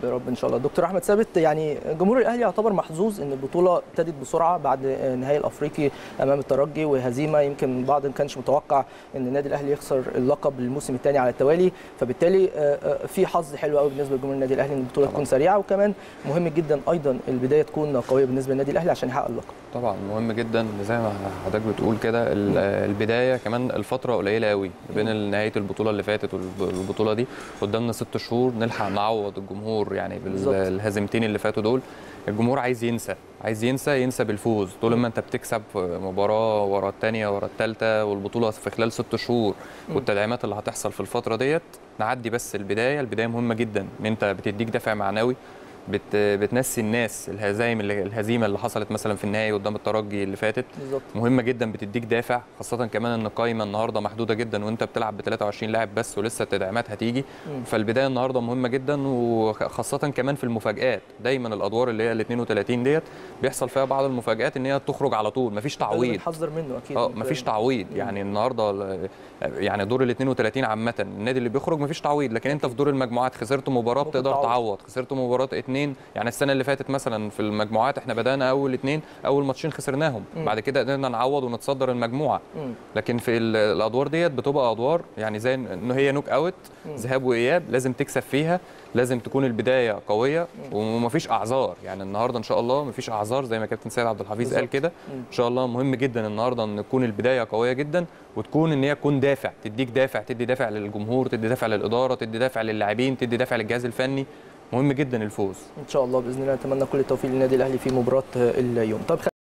يا رب ان شاء الله دكتور احمد ثابت يعني جمهور الاهلي يعتبر محظوظ ان البطوله ابتدت بسرعه بعد النهائي الافريقي امام الترجي وهزيمه يمكن البعض ما كانش متوقع ان النادي الاهلي يخسر اللقب الموسم الثاني على التوالي فبالتالي في حظ حلو قوي بالنسبه لجمهور النادي الاهلي ان البطوله تكون سريعه وكمان مهم جدا ايضا البدايه تكون قويه بالنسبه للنادي الاهلي عشان يحقق اللقب طبعا مهم جدا زي ما حضرتك بتقول كده البدايه كمان الفتره قليله قوي بين نهايه البطوله اللي فاتت والبطوله دي قدامنا ست شهور نلحق نعوض الجمهور يعني بالهزيمتين اللي فاتوا دول الجمهور عايز ينسى عايز ينسى ينسى بالفوز طول ما انت بتكسب مباراه ورا الثانيه ورا الثالثه والبطوله في خلال ست شهور والتدعيمات اللي هتحصل في الفتره ديت نعدي بس البدايه البدايه مهمه جدا ان انت بتديك دافع معنوي بت بتنسي الناس الهزايم اللي الهزيمه اللي حصلت مثلا في النهائي قدام الترجي اللي فاتت بالظبط مهمه جدا بتديك دافع خاصه كمان ان القايمه النهارده محدوده جدا وانت بتلعب ب 23 لاعب بس ولسه التدعيمات هتيجي مم. فالبدايه النهارده مهمه جدا وخاصه كمان في المفاجات دايما الادوار اللي هي ال 32 ديت بيحصل فيها بعض المفاجات ان هي تخرج على طول مفيش تعويض بنحذر منه اكيد اه مفيش تعويض يعني النهارده يعني دور ال 32 عامه النادي اللي بيخرج مفيش تعويض لكن انت في دور المجموعات خسرت مباراه بتقدر تعوض. تعوض خسرت مباراه اتنين يعني السنه اللي فاتت مثلا في المجموعات احنا بدانا اول اتنين اول ماتشين خسرناهم مم. بعد كده قدرنا نعوض ونتصدر المجموعه مم. لكن في ال- الادوار ديت بتبقى ادوار يعني زي ان هي نوك اوت مم. ذهاب واياب لازم تكسب فيها لازم تكون البدايه قويه ومفيش اعذار يعني النهارده ان شاء الله مفيش اعذار زي ما كابتن سيد عبد الحفيظ قال بالظبط. كده مم. ان شاء الله مهم جدا النهارده ان تكون البدايه قويه جدا وتكون ان هي تكون دافع تديك دافع تدي دافع للجمهور تدي دافع للاداره تدي دافع للاعبين تدي دافع للجهاز الفني مهم جدا الفوز ان شاء الله باذن الله نتمنى كل التوفيق للنادي الاهلي في مباراه اليوم طب